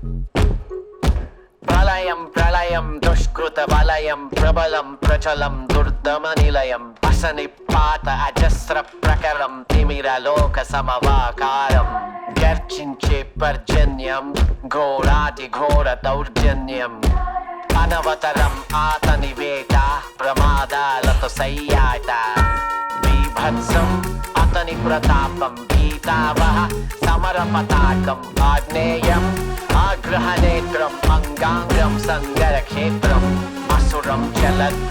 ప్రళయం ప్రళయం దుష్కృత వలయం ప్రబలం ప్రచలం దుర్దమ నిలయం అసని పాత అజస్ర ప్రకరం తిమిర లోక సమవాకారం గర్జించే పర్జన్యం ఘోరాటి ఘోర దౌర్జన్యం అనవతరం ఆతని వేట ప్రమాదాలతో సయ్యాట బీభత్సం అతని ప్రతాపం భీతావహ సమర పతాకం ఆగ్నేయం ఆగ్రహనేత్రం అంగాంగం సంగర క్షేత్రం అసురం చలత్